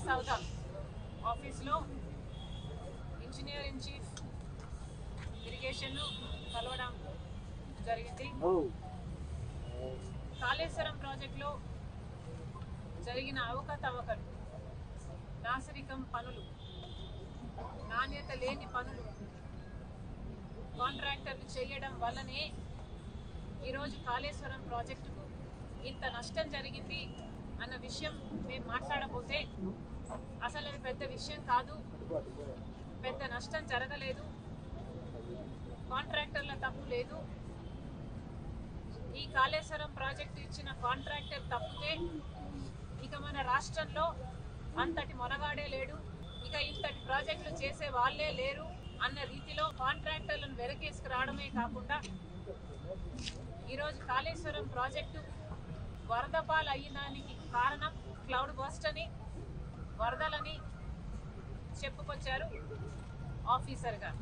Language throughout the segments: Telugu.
సౌద ఆఫీస్లో ఇంజనీర్ ఇన్ చీఫ్ ఇరిగేషన్ కలవడం జరిగింది కాళేశ్వరం ప్రాజెక్టులో జరిగిన అవకతవకలు నాసిరికం పనులు నాణ్యత లేని పనులు కాంట్రాక్టర్లు చేయడం వల్లనే ఈరోజు కాళేశ్వరం ప్రాజెక్టుకు ఇంత నష్టం జరిగింది అన్న విషయం మేము మాట్లాడబోతే అసలు అది పెద్ద విషయం కాదు పెద్ద నష్టం జరగలేదు కాంట్రాక్టర్ల తప్పు లేదు ఈ కాళేశ్వరం ప్రాజెక్టు ఇచ్చిన కాంట్రాక్టర్ తప్పుతే ఇక మన రాష్ట్రంలో అంతటి మొనగాడే లేడు ఇక ఇంతటి ప్రాజెక్టులు చేసే వాళ్ళే లేరు అన్న రీతిలో కాంట్రాక్టర్లను వెనకేసుకు రావడమే కాకుండా ఈరోజు కాళేశ్వరం ప్రాజెక్టు వరద పాలు అయ్యడానికి కారణం క్లౌడ్ బస్ట్ అని వరదలని చెప్పుకొచ్చారు ఆఫీసర్ గారు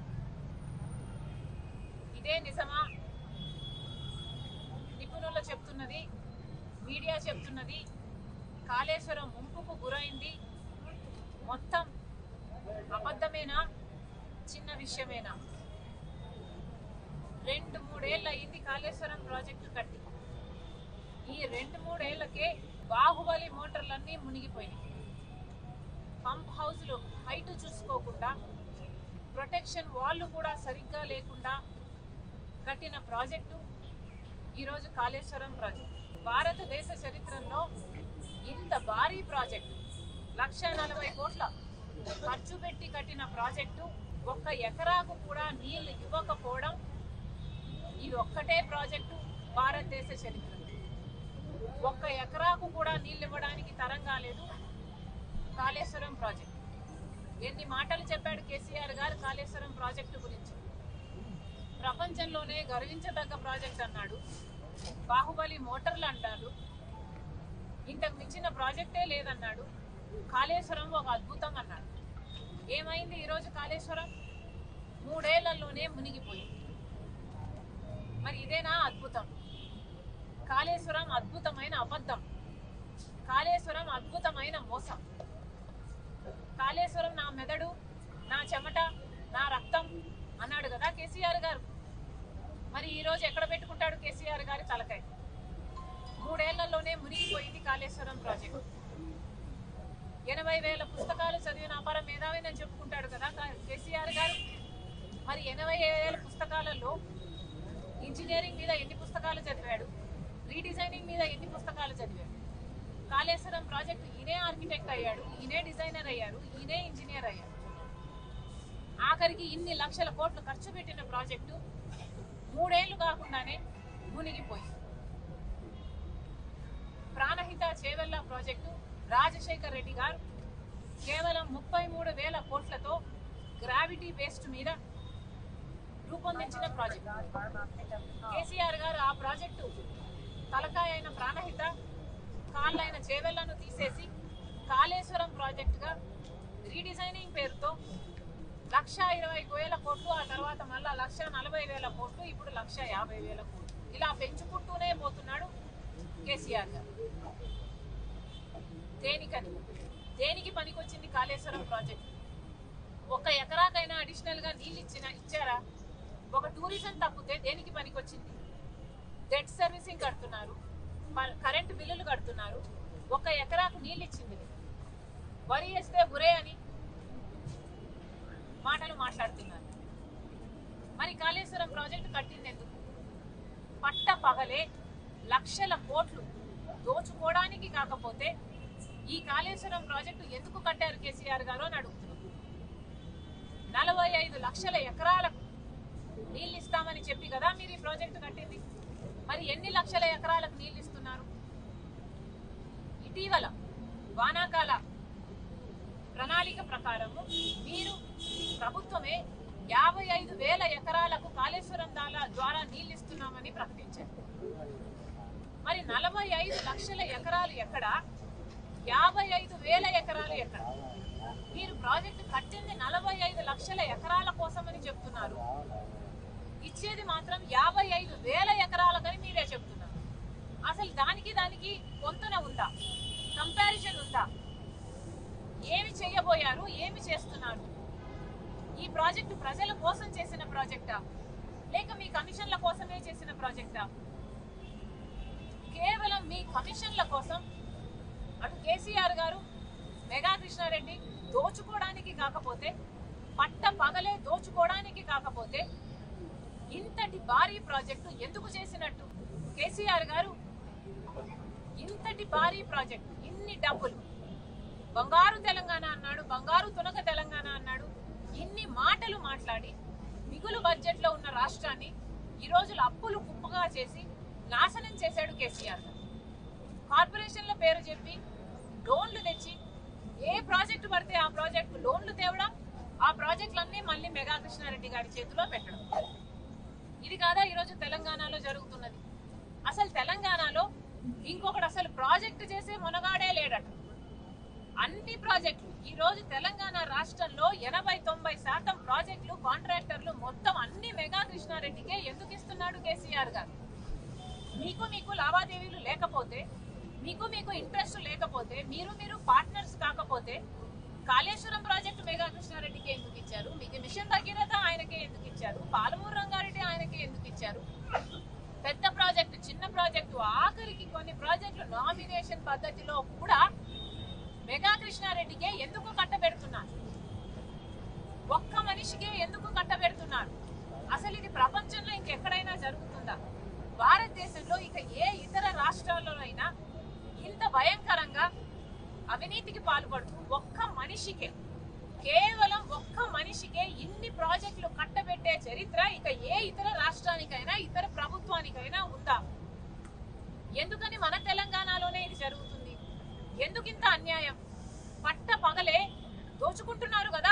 ఇదే నిజమా నిపుణులు చెప్తున్నది మీడియా చెప్తున్నది కాళేశ్వరం ముంపుకు గురైంది మొత్తం అబద్ధమేనా చిన్న విషయమేనా రెండు మూడేళ్ళు అయింది కాళేశ్వరం ప్రాజెక్టు కట్టి ఈ రెండు మూడేళ్లకే బాహుబలి మోటార్లన్నీ మునిగిపోయినాయి పంప్ హౌస్లు హైట్ చూసుకోకుండా ప్రొటెక్షన్ వాళ్ళు కూడా సరిగ్గా లేకుండా కట్టిన ప్రాజెక్టు ఈరోజు కాళేశ్వరం ప్రాజెక్టు భారతదేశ చరిత్రలో ఇంత భారీ ప్రాజెక్టు లక్ష నలభై కోట్ల ఖర్చు పెట్టి కట్టిన ప్రాజెక్టు ఒక్క ఎకరాకు కూడా నీళ్లు ఇవ్వకపోవడం ఇది ఒక్కటే ప్రాజెక్టు భారతదేశ చరిత్రలో ఒక్క ఎకరాకు కూడా నీళ్ళు ఇవ్వడానికి తరం కాలేదు కాళేశ్వరం ప్రాజెక్టు ఎన్ని మాటలు చెప్పాడు కేసీఆర్ గారు కాళేశ్వరం ప్రాజెక్టు గురించి ప్రపంచంలోనే గర్వించదగ్గ ప్రాజెక్ట్ అన్నాడు బాహుబలి మోటార్లు అంటాడు ఇంతకు మించిన ప్రాజెక్టే లేదన్నాడు కాళేశ్వరం ఒక అద్భుతం అన్నాడు ఏమైంది ఈరోజు కాళేశ్వరం మూడేళ్లలోనే మునిగిపోయింది మరి ఇదేనా అద్భుతం కాళేశ్వరం అద్భుతమైన అబద్ధం కాళేశ్వరం అద్భుతమైన మోసం కాళేశ్వరం నా మెదడు నా చెమట నా రక్తం అన్నాడు కదా కేసీఆర్ గారు మరి ఈ రోజు ఎక్కడ పెట్టుకుంటాడు కేసీఆర్ గారి తలకాయ మూడేళ్లలోనే మునిగిపోయింది కాళేశ్వరం ప్రాజెక్టు ఎనభై వేల పుస్తకాలు చదివిన అపార మేధావిని చెప్పుకుంటాడు కదా కా- కేసీఆర్ గారు మరి ఎనభై వేల పుస్తకాలలో ఇంజనీరింగ్ మీద ఎన్ని పుస్తకాలు చదివాడు రీడిజైనింగ్ మీద ఎన్ని పుస్తకాలు చదివాడు కాళేశ్వరం ప్రాజెక్టు ఈయనే ఆర్కిటెక్ట్ అయ్యాడు ఈయనే డిజైనర్ అయ్యారు ఈయనే ఇంజనీర్ అయ్యారు ఆఖరికి ఇన్ని లక్షల కోట్లు ఖర్చు పెట్టిన ప్రాజెక్టు మూడేళ్లు కాకుండానే మునిగిపోయింది ప్రాణహిత చేవెళ్ళ ప్రాజెక్టు రాజశేఖర్ రెడ్డి గారు కేవలం ముప్పై మూడు వేల కోట్లతో గ్రావిటీ బేస్డ్ మీద రూపొందించిన ప్రాజెక్టు కేసీఆర్ గారు ఆ ప్రాజెక్టు తలకాయ అయిన ప్రాణహిత కాళ్ళైన చేవెళ్లను తీసేసి కాళేశ్వరం ప్రాజెక్టుగా రీడిజైనింగ్ పేరుతో లక్ష ఇరవై వేల కోట్లు ఆ తర్వాత మళ్ళా లక్ష నలభై వేల కోట్లు ఇప్పుడు లక్ష యాభై వేల కోట్లు ఇలా పెంచుకుంటూనే పోతున్నాడు కేసీఆర్ గారు దేనికని దేనికి పనికొచ్చింది కాళేశ్వరం ప్రాజెక్ట్ ఒక ఎకరాకైనా అడిషనల్ గా నీళ్ళు ఇచ్చిన ఇచ్చారా ఒక టూరిజం తప్పితే దేనికి పనికొచ్చింది డెట్ సర్వీసింగ్ కడుతున్నారు ప- కరెంటు బిల్లులు కడుతున్నారు ఒక ఎకరాకు నీళ్ళు ఇచ్చింది లేదు. వరి వేస్తే బురే అని మాటలు మాట్లాడుతున్నారు మరి కాళేశ్వరం ప్రాజెక్టు కట్టింది ఎందుకు పట్ట పగలే లక్షల కోట్లు దోచుకోవడానికి కాకపోతే ఈ కాళేశ్వరం ప్రాజెక్టు ఎందుకు కట్టారు కేసీఆర్ గారు అని అడుగుతున్నాం నలభై ఐదు లక్షల ఎకరాలకు నీళ్ళు ఇస్తామని చెప్పి కదా మీరు ఈ ప్రాజెక్టు కట్టింది మరి ఎన్ని లక్షల ఎకరాలకు నీళ్ళు ఇస్తున్నారు ఇటీవల వానాకాల ప్రణాళిక ప్రకారము మీరు ప్రభుత్వమే యాభై ఐదు వేల ఎకరాలకు కాళేశ్వరం దాల ద్వారా నీళ్ళు ఇస్తున్నామని ప్రకటించారు మరి నలభై ఐదు లక్షల ఎకరాలు ఎక్కడ యాభై ఐదు వేల ఎకరాలు ఎక్కడ మీరు ప్రాజెక్టు కట్టింది నలభై ఐదు లక్షల ఎకరాల కోసమని చెప్తున్నారు ఇచ్చేది మాత్రం యాభై ఐదు వేల ఎకరాలకని మీరే చెప్తున్నారు అసలు దానికి దానికి పొంతన ఉందా కంపారిజన్ ఉందా అయిపోయారు ఏమి చేస్తున్నారు ఈ ప్రాజెక్టు ప్రజల కోసం చేసిన ప్రాజెక్టా లేక మీ కమిషన్ల కోసమే చేసిన ప్రాజెక్టా కేవలం మీ కమిషన్ల కోసం అటు కేసీఆర్ గారు మెగా కృష్ణారెడ్డి దోచుకోవడానికి కాకపోతే పట్ట పగలే దోచుకోవడానికి కాకపోతే ఇంతటి భారీ ప్రాజెక్టు ఎందుకు చేసినట్టు కేసీఆర్ గారు ఇంతటి భారీ ప్రాజెక్టు ఇన్ని డబ్బులు బంగారు తెలంగాణ అన్నాడు బంగారు తునక తెలంగాణ అన్నాడు ఇన్ని మాటలు మాట్లాడి మిగులు బడ్జెట్ లో ఉన్న రాష్ట్రాన్ని ఈ రోజులు అప్పులు కుప్పగా చేసి నాశనం చేశాడు కేసీఆర్ గారు కార్పొరేషన్ల పేరు చెప్పి లోన్లు తెచ్చి ఏ ప్రాజెక్టు పడితే ఆ ప్రాజెక్టు లోన్లు తేవడం ఆ ప్రాజెక్టులన్నీ మళ్ళీ మెగా కృష్ణారెడ్డి గారి చేతిలో పెట్టడం ఇది కాదా ఈరోజు తెలంగాణలో జరుగుతున్నది అసలు తెలంగాణలో ఇంకొకటి అసలు ప్రాజెక్టు చేసే మునగాడే లేడట అన్ని ప్రాజెక్టులు ఈ రోజు తెలంగాణ రాష్ట్రంలో ఎనభై తొంభై శాతం ప్రాజెక్టులు కాంట్రాక్టర్లు మొత్తం అన్ని మెగా కృష్ణారెడ్డికే ఎందుకు ఇస్తున్నాడు కేసీఆర్ గారు మీకు మీకు లావాదేవీలు లేకపోతే మీకు మీకు ఇంట్రెస్ట్ లేకపోతే మీరు మీరు పార్ట్నర్స్ కాకపోతే కాళేశ్వరం ప్రాజెక్టు మెగా కృష్ణారెడ్డికి ఎందుకు ఇచ్చారు మీకు మిషన్ భగీరథ ఆయనకే ఎందుకు ఇచ్చారు పాలమూరు రంగారెడ్డి ఆయనకే ఎందుకు ఇచ్చారు పెద్ద ప్రాజెక్టు చిన్న ప్రాజెక్టు ఆఖరికి కొన్ని ప్రాజెక్టులు నామినేషన్ పద్ధతిలో కూడా మెగా కృష్ణారెడ్డికే ఎందుకు కట్టబెడుతున్నారు ఒక్క మనిషికే ఎందుకు కట్టబెడుతున్నారు అసలు ఇది ప్రపంచంలో ఇంకెక్కడైనా జరుగుతుందా భారతదేశంలో ఇక ఏ ఇతర రాష్ట్రాల్లోనైనా ఇంత భయంకరంగా అవినీతికి పాల్పడుతూ ఒక్క మనిషికే కేవలం ఒక్క మనిషికే ఇన్ని ప్రాజెక్టులు కట్టబెట్టే చరిత్ర ఇక ఏ ఇతర రాష్ట్రానికైనా ఇతర ప్రభుత్వానికైనా ఉందా ఎందుకని మన తెలంగాణలోనే ఇది జరుగుతుంది ఎందుకు ఇంత అన్యాయం పట్ట పగలే దోచుకుంటున్నారు కదా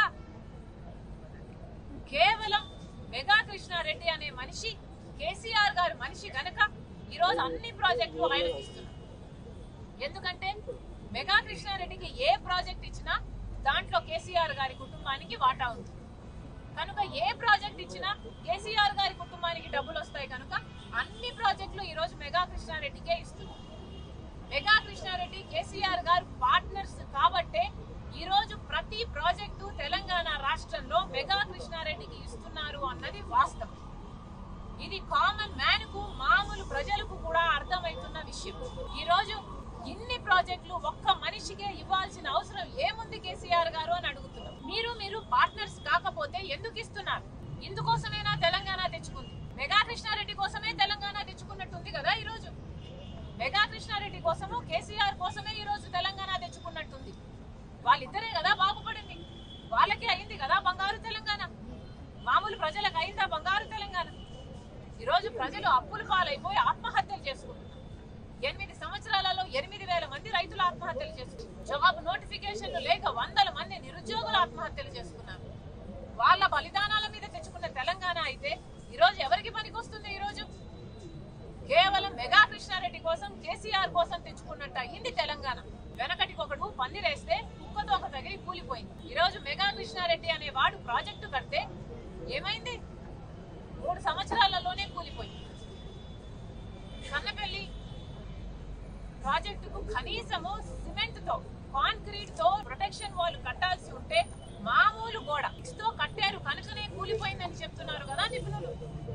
కేవలం మెగా కృష్ణారెడ్డి అనే మనిషి కేసీఆర్ గారు మనిషి గనక ఈరోజు అన్ని ప్రాజెక్టులు ఆయనకి ఇస్తున్నారు ఎందుకంటే మెగా కృష్ణారెడ్డికి ఏ ప్రాజెక్ట్ ఇచ్చినా దాంట్లో కేసీఆర్ గారి కుటుంబానికి వాటా ఉంది కనుక ఏ ప్రాజెక్ట్ ఇచ్చినా కేసీఆర్ గారి కుటుంబానికి డబ్బులు వస్తాయి కనుక అన్ని ప్రాజెక్టులు ఈ రోజు మెగా కృష్ణారెడ్డికే ఇస్తున్నారు మెగా కృష్ణారెడ్డి కేసీఆర్ గారు పార్ట్నర్స్ కాబట్టే ఈ రోజు ప్రతి ప్రాజెక్టు తెలంగాణ రాష్ట్రంలో మెగా కృష్ణారెడ్డికి ఇస్తున్నారు అన్నది వాస్తవం ఇది కామన్ మ్యాన్ కు మామూలు ప్రజలకు కూడా అర్థమవుతున్న విషయం ఈ రోజు ఇన్ని ప్రాజెక్టులు ఒక్క మనిషికే ఇవ్వాల్సిన అవసరం ఏముంది కేసీఆర్ గారు అని అడుగుతున్నాం మీరు మీరు పార్ట్నర్స్ కాకపోతే ఎందుకు ఇస్తున్నారు ఇందుకోసమేనా తెలంగాణ తెచ్చుకుంది మెగా కృష్ణారెడ్డి కోసమే తెలంగాణ తెచ్చుకున్నట్టుంది కదా ఈ రోజు మెగా కృష్ణారెడ్డి కోసము కేసీఆర్ కోసమే ఈ రోజు తెలంగాణ తెచ్చుకున్నట్టుంది వాళ్ళిద్దరే కదా బాగుపడింది వాళ్ళకి అయింది కదా బంగారు తెలంగాణ మామూలు ప్రజలకు అయిందా బంగారు తెలంగాణ ఈ రోజు ప్రజలు అప్పుల పాలైపోయి ఆత్మహత్యలు చేసుకుంటున్నారు ఎనిమిది సంవత్సరాలలో ఎనిమిది వేల మంది రైతులు ఆత్మహత్యలు చేసుకున్నారు జాబ్ నోటిఫికేషన్లు లేక వందల మంది నిరుద్యోగులు ఆత్మహత్యలు చేసుకున్నారు వాళ్ళ బలిదానాల మీద తెచ్చుకున్న తెలంగాణ అయితే ఈ రోజు ఎవరికి పనికొస్తుంది ఈ రోజు కేవలం మెగా కృష్ణారెడ్డి కోసం కేసీఆర్ కోసం తెచ్చుకున్నట్టు అయింది తెలంగాణ వెనకటికి ఒకడు పందిరేస్తే కుక్కతో ఒక తగిలి కూలిపోయింది ఈ రోజు మెగా కృష్ణారెడ్డి అనే వాడు ప్రాజెక్టు కడితే ఏమైంది మూడు సంవత్సరాలలోనే కూలిపోయింది కన్నపల్లి ప్రాజెక్టుకు కనీసము సిమెంట్ తో కాంక్రీట్ తో ప్రొటెక్షన్ వాల్ కట్టాల్సి ఉంటే మామూలు గోడ Bricks తో కట్టారు కనుకనే కూలిపోయిందని చెప్తున్నారు కదా నిపుణులు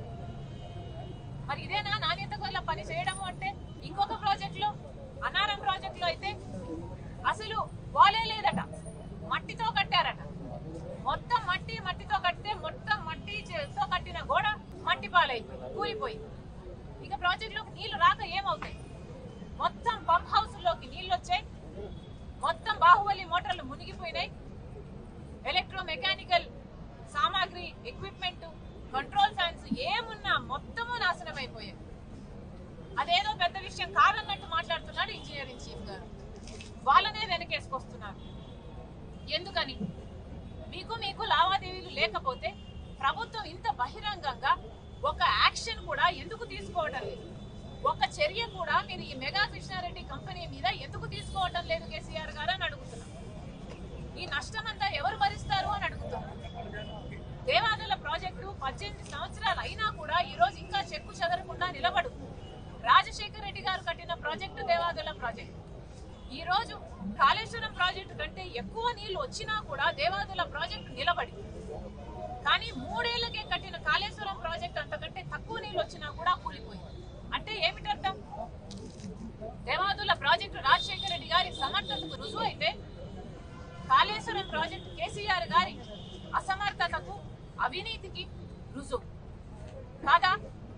మరి ఇదేనా నాణ్యత గల పని చేయడము అంటే ఇంకొక ప్రాజెక్ట్ లో అనారం ప్రాజెక్ట్ లో అయితే అసలు వాలే లేదట మట్టితో కట్టారట మొత్తం మట్టి మట్టితో కడితే మొత్తం మట్టితో కట్టిన గోడ మట్టి పాలైపోయింది కూలిపోయింది ఇక ప్రాజెక్ట్ లోకి నీళ్లు రాక ఏమవుతాయి మొత్తం పంప్ హౌస్ లోకి నీళ్లు వచ్చాయి మొత్తం బాహుబలి మోటార్లు మునిగిపోయినాయి ఎలక్ట్రో మెకానికల్ సామాగ్రి ఎక్విప్మెంట్ కంట్రోల్ ఫ్యాన్స్ ఏమున్నా మొత్తము నాశనం అయిపోయాయి అదేదో పెద్ద విషయం కాదన్నట్టు మాట్లాడుతున్నాడు ఇంజనీరింగ్ చీఫ్ గారు వాళ్ళనే వెనకేసుకొస్తున్నారు ఎందుకని మీకు మీకు లావాదేవీలు లేకపోతే ప్రభుత్వం ఇంత బహిరంగంగా ఒక యాక్షన్ కూడా ఎందుకు తీసుకోవటం లేదు ఒక చర్య కూడా మీరు ఈ మెగా కృష్ణారెడ్డి కంపెనీ మీద ఎందుకు తీసుకోవటం లేదు కేసీఆర్ గారు అని అడుగుతున్నాం ఈ నష్టం అంతా ఎవరు భరిస్తారు అని అడుగుతున్నాం దేవాదుల ప్రాజెక్టు పద్దెనిమిది సంవత్సరాలు అయినా కూడా ఈ రోజు ఇంకా చెక్కు చెదరకుండా నిలబడు రాజశేఖర రెడ్డి గారు కట్టిన ప్రాజెక్టు దేవాదుల ప్రాజెక్టు ఈ రోజు కాళేశ్వరం ప్రాజెక్టు కంటే ఎక్కువ నీళ్లు వచ్చినా కూడా దేవాదుల ప్రాజెక్టు నిలబడి కానీ మూడేళ్లకే కట్టిన కాళేశ్వరం ప్రాజెక్ట్ అంతకంటే తక్కువ నీళ్ళు వచ్చినా కూడా కూలిపోయింది అంటే ఏమిటర్థం దేవాదుల ప్రాజెక్టు రాజశేఖర రెడ్డి గారి సమర్థతకు రుజువు అయితే కాళేశ్వరం ప్రాజెక్టు కేసీఆర్ గారి అసమర్థతకు అవినీతికి రుజువు కాదా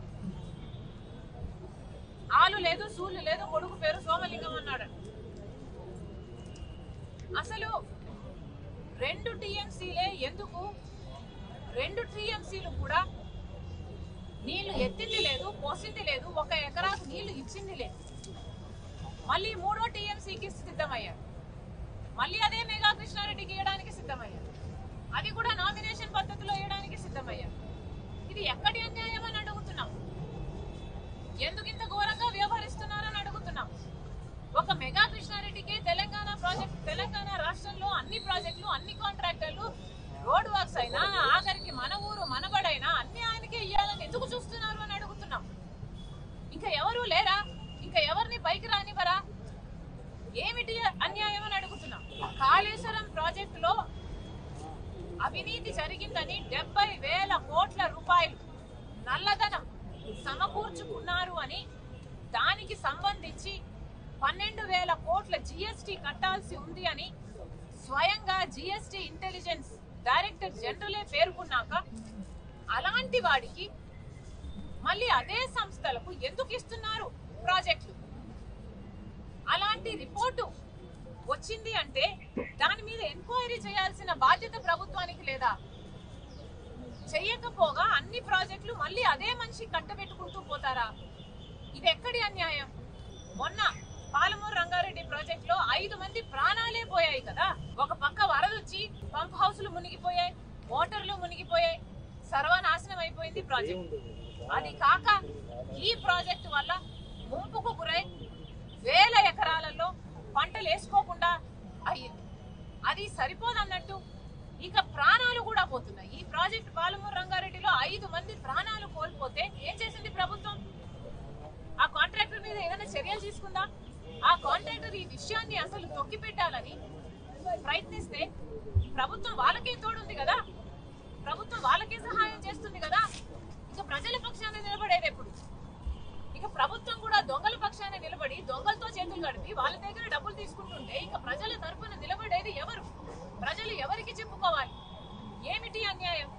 ఆలు లేదు సూళ్ళు లేదు కొడుకు పేరు సోమలింగం అన్నాడు అసలు రెండు టీఎంసీలే ఎందుకు రెండు టీఎంసీలు కూడా నీళ్లు ఎత్తింది లేదు పోసింది లేదు ఒక ఎకరాకు నీళ్లు ఇచ్చింది లేదు మళ్ళీ మూడో టీఎంసీకి సిద్ధమయ్యారు మళ్ళీ అదే మెగా కృష్ణారెడ్డికి ఇవ్వడానికి సిద్ధమయ్యారు అది కూడా నామినేషన్ పద్ధతిలో ఇవ్వడానికి సిద్ధమయ్యారు ఇది ఎక్కడి అన్యాయం అని అడుగుతున్నాం ఎందుకు ఇంత ఘోరంగా వ్యవహరిస్తున్నారని అడుగుతున్నాం ఒక మెగా కృష్ణారెడ్డికి తెలంగాణ ప్రాజెక్ట్ తెలంగాణ రాష్ట్రంలో అన్ని ప్రాజెక్టులు అన్ని కాంట్రాక్టర్లు రోడ్ వర్క్స్ అయినా ఆఖరికి మన ఊరు మనబడైనా అన్ని ఆయనకే ఇవ్వాలని ఎందుకు చూస్తున్నారు అని అడుగుతున్నాం ఇంకా ఎవరు లేరా ఇంకా ఎవరిని పైకి రానివ్వరా ఏమిటి అన్యాయం అని అడుగుతున్నాం కాళేశ్వరం ప్రాజెక్టులో అవినీతి జరిగిందని డెబ్బై వేల కోట్ల రూపాయలు నల్లధనం సమకూర్చుకున్నారు అని దానికి సంబంధించి పన్నెండు వేల కోట్ల జిఎస్టి కట్టాల్సి ఉంది అని స్వయంగా జిఎస్టి ఇంటెలిజెన్స్ డైరెక్టర్ జనరలే పేర్కొన్నాక అలాంటి వాడికి మళ్ళీ అదే సంస్థలకు ఎందుకు ఇస్తున్నారు ప్రాజెక్టులు అలాంటి రిపోర్టు వచ్చింది అంటే దాని మీద ఎంక్వైరీ చేయాల్సిన బాధ్యత ప్రభుత్వానికి లేదా చెయ్యకపోగా అన్ని ప్రాజెక్టులు మళ్ళీ అదే మనిషి కట్టబెట్టుకుంటూ పోతారా ఇది ఎక్కడి అన్యాయం మొన్న పాలమూరు రంగారెడ్డి ప్రాజెక్ట్ లో ఐదు మంది ప్రాణాలే పోయాయి కదా ఒక పక్క వరదొచ్చి పంప్ హౌస్లు మునిగిపోయాయి మోటార్లు మునిగిపోయాయి సర్వనాశనం అయిపోయింది ప్రాజెక్ట్ అది కాక ఈ ప్రాజెక్టు వల్ల ముంపుకు గురై వేల ఎకరాలలో పంటలు వేసుకోకుండా అయ్యింది అది సరిపోదన్నట్టు ఇక ప్రాణాలు కూడా పోతున్నాయి ఈ ప్రాజెక్ట్ పాలమూరు రంగారెడ్డిలో ఐదు మంది ప్రాణాలు కోల్పోతే ఏం చేసింది ప్రభుత్వం ఆ కాంట్రాక్టర్ మీద ఏదైనా చర్యలు తీసుకుందా ఆ కాంట్రాక్టర్ ఈ విషయాన్ని అసలు తొక్కి పెట్టాలని ప్రయత్నిస్తే ప్రభుత్వం వాళ్ళకే తోడుంది కదా ప్రభుత్వం వాళ్ళకే సహాయం చేస్తుంది కదా ఇక ప్రజల పక్షాన నిలబడేది ఎప్పుడు ఇక ప్రభుత్వం కూడా దొంగల పక్షాన నిలబడి దొంగలతో చేతులు గడిపి వాళ్ళ దగ్గర డబ్బులు తీసుకుంటుంటే ఇక ప్రజల తరపున నిలబడేది ఎవరు ప్రజలు ఎవరికి చెప్పుకోవాలి ఏమిటి అన్యాయం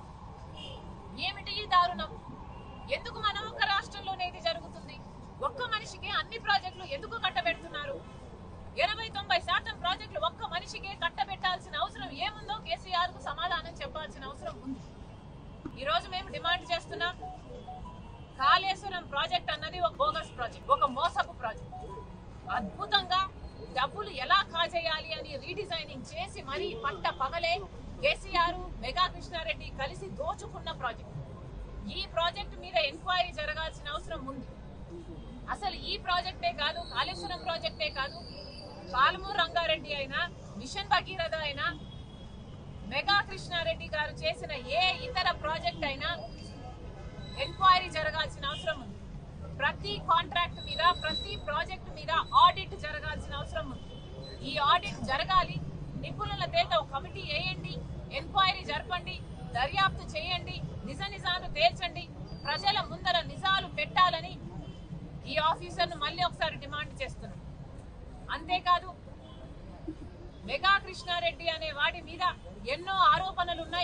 ఏమిటి ఈ దారుణం ఎందుకు మన ఒక్క రాష్ట్రంలోనే ఇది జరుగుతుంది ఒక్క మనిషికి అన్ని ప్రాజెక్టులు ఎందుకు కట్టబెడుతున్నారు ఇరవై తొంభై శాతం ప్రాజెక్టులు ఒక్క మనిషికే కట్టబెట్టాల్సిన అవసరం ఏముందో కేసీఆర్ కు సమాధానం చెప్పాల్సిన అవసరం ఉంది ఈ రోజు మేము డిమాండ్ చేస్తున్నాం కాళేశ్వరం ప్రాజెక్ట్ అన్నది ఒక బోగస్ ప్రాజెక్ట్ ఒక మోసపు ప్రాజెక్ట్ అద్భుతంగా డబ్బులు ఎలా కాజేయాలి అని రీడిజైనింగ్ చేసి మరీ పట్ట పగలే కేసీఆర్ మెగా కృష్ణారెడ్డి కలిసి దోచుకున్న ప్రాజెక్ట్ ఈ ప్రాజెక్ట్ మీద ఎంక్వైరీ జరగాల్సిన అవసరం ఉంది అసలు ఈ ప్రాజెక్టే కాదు కాళేశ్వరం ప్రాజెక్టే కాదు పాలమూరు రంగారెడ్డి అయినా మిషన్ భగీరథ అయినా మెగా కృష్ణారెడ్డి గారు చేసిన ఏ ఇతర ప్రాజెక్ట్ అయినా ఎంక్వైరీ జరగాల్సిన అవసరం ఉంది ప్రతి కాంట్రాక్ట్ మీద ప్రతి ప్రాజెక్ట్ మీద ఆడిట్ జరగాల్సిన అవసరం ఉంది ఈ ఆడిట్ జరగాలి నిపుణుల చేత ఒక కమిటీ వేయండి ఎంక్వైరీ జరపండి దర్యాప్తు చేయండి నిజ నిజాలు తేల్చండి ప్రజల ముందర నిజాలు పెట్టాలని ఈ ఆఫీసర్ను మళ్ళీ ఒకసారి డిమాండ్ చేస్తున్నాం అంతేకాదు మెగా కృష్ణారెడ్డి అనే వాడి మీద ఎన్నో ఆరోపణలు ఉన్నాయి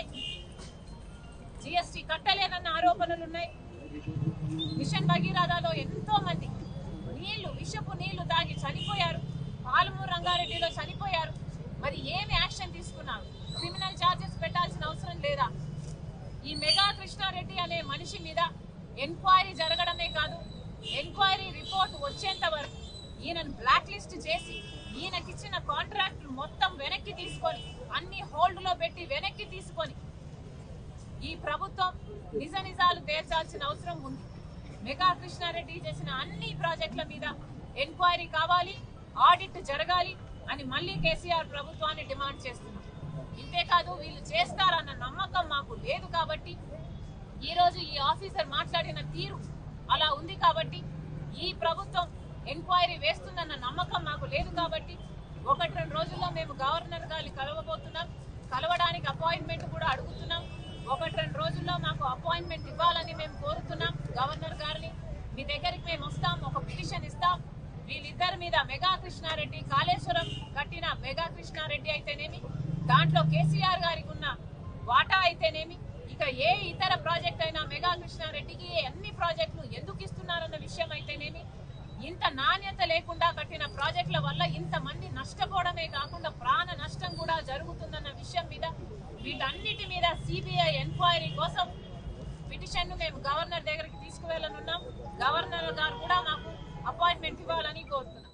జిఎస్టి కట్టలేదన్న ఆరోపణలు ఉన్నాయి మిషన్ భగీరథలో ఎంతో మంది నీళ్లు విషపు నీళ్లు తాగి చనిపోయారు పాలమూరు రంగారెడ్డిలో చనిపోయారు మరి ఏమి యాక్షన్ తీసుకున్నారు క్రిమినల్ ఛార్జెస్ పెట్టాల్సిన అవసరం లేదా ఈ మెగా కృష్ణారెడ్డి అనే మనిషి మీద ఎంక్వైరీ జరగడమే కాదు ఎంక్వైరీ రిపోర్ట్ వచ్చేంత వరకు ఈయనను బ్లాక్ లిస్ట్ చేసి ఈయనకిచ్చిన కాంట్రాక్టులు మొత్తం వెనక్కి తీసుకొని అన్ని హోల్డ్ లో పెట్టి వెనక్కి తీసుకొని ఈ ప్రభుత్వం నిజ నిజాలు తేల్చాల్సిన అవసరం ఉంది మెగా కృష్ణారెడ్డి చేసిన అన్ని ప్రాజెక్టుల మీద ఎంక్వైరీ కావాలి ఆడిట్ జరగాలి అని మళ్ళీ కేసీఆర్ ప్రభుత్వాన్ని డిమాండ్ చేస్తున్నాం ఇంతేకాదు వీళ్ళు చేస్తారన్న నమ్మకం మాకు లేదు కాబట్టి ఈ రోజు ఈ ఆఫీసర్ మాట్లాడిన తీరు అలా ఉంది కాబట్టి ఈ ప్రభుత్వం ఎంక్వైరీ వేస్తుందన్న నమ్మకం మాకు లేదు కాబట్టి గవర్నర్ గారిని కలవబోతున్నాం కలవడానికి అపాయింట్మెంట్ కూడా అడుగుతున్నాం ఒకటి రెండు రోజుల్లో మాకు అపాయింట్మెంట్ ఇవ్వాలని మేము కోరుతున్నాం గవర్నర్ గారిని మీ దగ్గరికి మేము వస్తాం ఒక పిటిషన్ ఇస్తాం వీళ్ళిద్దరి మీద మెగా కృష్ణారెడ్డి కాళేశ్వరం కట్టిన మెగా కృష్ణారెడ్డి అయితేనేమి దాంట్లో కేసీఆర్ గారికి ఉన్న వాటా అయితేనేమి ఇక ఏ ఇతర ప్రాజెక్ట్ అయినా మెగా కృష్ణారెడ్డికి అన్ని ప్రాజెక్టులు ఎందుకు ఇస్తున్నారన్న విషయం అయితేనేమి ఇంత నాణ్యత లేకుండా కట్టిన ప్రాజెక్టుల వల్ల ఇంతమంది నష్టపోవడమే కాకుండా ప్రాణ నష్టం కూడా జరుగుతుందన్న విషయం మీద వీటన్నిటి మీద సిబిఐ ఎంక్వైరీ కోసం పిటిషన్ ను మేము గవర్నర్ దగ్గరికి తీసుకువెళ్ళనున్నాం గవర్నర్ గారు కూడా మాకు అపాయింట్మెంట్ ఇవ్వాలని కోరుతున్నాం